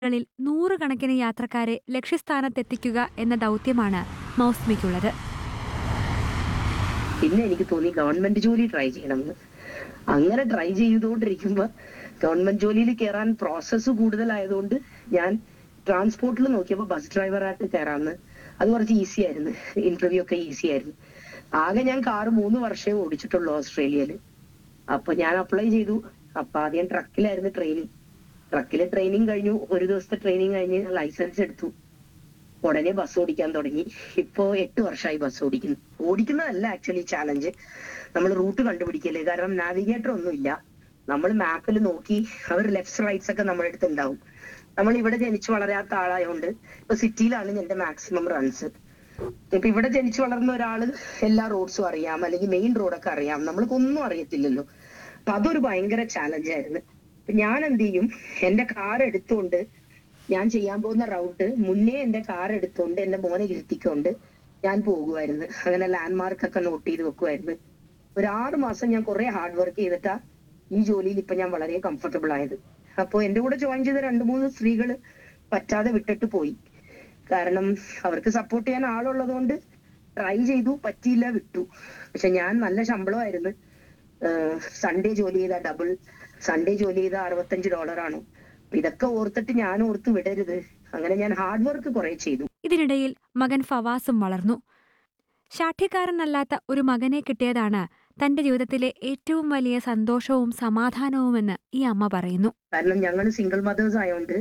കളിൽ നൂറുകണക്കിന് യാത്രക്കാരെ ലക്ഷ്യസ്ഥാനത്തെത്തിക്കുക എന്ന ദൗത്യമാണ് മൗസ്മിക്കുള്ളത് പിന്നെ എനിക്ക് തോന്നി ഗവൺമെന്റ് ജോലി ട്രൈ ചെയ്യണമെന്ന് അങ്ങനെ ട്രൈ ചെയ്തുകൊണ്ടിരിക്കുമ്പോ ഗവൺമെന്റ് ജോലിയിൽ കയറാൻ പ്രോസസ്സ് കൂടുതലായതുകൊണ്ട് ഞാൻ ട്രാൻസ്പോർട്ടിൽ നോക്കിയപ്പോൾ ബസ് ഡ്രൈവറായിട്ട് കയറാന്ന് അത് കുറച്ച് ഈസി ആയിരുന്നു ഇന്റർവ്യൂ ഒക്കെ ഈസി ആയിരുന്നു ആകെ ഞാൻ കാറ് മൂന്ന് വർഷമേ ഓടിച്ചിട്ടുള്ളൂ ഓസ്ട്രേലിയയിൽ അപ്പൊ ഞാൻ അപ്ലൈ ചെയ്തു അപ്പൊ ആദ്യം ട്രക്കിലായിരുന്നു ട്രെയിനിങ് ട്രക്കിലെ ട്രെയിനിങ് കഴിഞ്ഞു ഒരു ദിവസത്തെ ട്രെയിനിങ് കഴിഞ്ഞ് ലൈസൻസ് എടുത്തു ഉടനെ ബസ് ഓടിക്കാൻ തുടങ്ങി ഇപ്പോ എട്ട് വർഷമായി ബസ് ഓടിക്കുന്നു ഓടിക്കുന്നതല്ല ആക്ച്വലി ചാലഞ്ച് നമ്മൾ റൂട്ട് കണ്ടുപിടിക്കല് കാരണം നാവിഗേറ്റർ ഒന്നുമില്ല നമ്മൾ മാപ്പിൽ നോക്കി അവർ ലെഫ്റ്റ് റൈറ്റ്സ് ഒക്കെ നമ്മുടെ അടുത്ത് ഉണ്ടാവും നമ്മൾ ഇവിടെ ജനിച്ചു വളരാത്ത ആളായതുകൊണ്ട് ഇപ്പൊ സിറ്റിയിലാണ് എന്റെ മാക്സിമം റൺസ് ഇപ്പൊ ഇവിടെ ജനിച്ചു വളർന്ന ഒരാള് എല്ലാ റോഡ്സും അറിയാം അല്ലെങ്കിൽ മെയിൻ റോഡൊക്കെ അറിയാം നമ്മൾക്കൊന്നും അറിയത്തില്ലല്ലോ അപ്പൊ അതൊരു ഭയങ്കര ചാലഞ്ച് ആയിരുന്നു അപ്പൊ ഞാൻ എന്ത് ചെയ്യും എന്റെ കാർ എടുത്തുകൊണ്ട് ഞാൻ ചെയ്യാൻ പോകുന്ന റൗട്ട് മുന്നേ എന്റെ കാർ എടുത്തുകൊണ്ട് എന്റെ മോനെ ഇരുത്തിക്കൊണ്ട് ഞാൻ പോകുമായിരുന്നു അങ്ങനെ ലാൻഡ്മാർക്ക് ഒക്കെ നോട്ട് ചെയ്ത് വെക്കുമായിരുന്നു ഒരു ആറ് മാസം ഞാൻ കുറെ ഹാർഡ് വർക്ക് ചെയ്തിട്ടാ ഈ ജോലിയിൽ ഇപ്പൊ ഞാൻ വളരെ കംഫർട്ടബിൾ ആയത് അപ്പൊ എന്റെ കൂടെ ജോയിൻ ചെയ്ത രണ്ട് മൂന്ന് സ്ത്രീകൾ പറ്റാതെ വിട്ടിട്ട് പോയി കാരണം അവർക്ക് സപ്പോർട്ട് ചെയ്യാൻ ആളുള്ളത് കൊണ്ട് ട്രൈ ചെയ്തു പറ്റിയില്ല വിട്ടു പക്ഷെ ഞാൻ നല്ല ശമ്പളമായിരുന്നു സൺഡേ ജോലി ചെയ്ത ഡബിൾ സൺഡേ ജോലി ചെയ്ത അറുപത്തഞ്ച് ഡോളറാണ് അപ്പൊ ഇതൊക്കെ ഓർത്തിട്ട് ഞാൻ ഓർത്ത് വിടരുത് അങ്ങനെ ഞാൻ ഹാർഡ് വർക്ക് കുറെ ചെയ്തു ഇതിനിടയിൽ മകൻ ഫവാസും വളർന്നു ശാഠ്യക്കാരനല്ലാത്ത ഒരു മകനെ കിട്ടിയതാണ് തന്റെ ജീവിതത്തിലെ ഏറ്റവും വലിയ സന്തോഷവും സമാധാനവുമെന്ന് ഈ അമ്മ പറയുന്നു കാരണം ഞങ്ങൾ സിംഗിൾ മദേഴ്സ് ആയതുകൊണ്ട്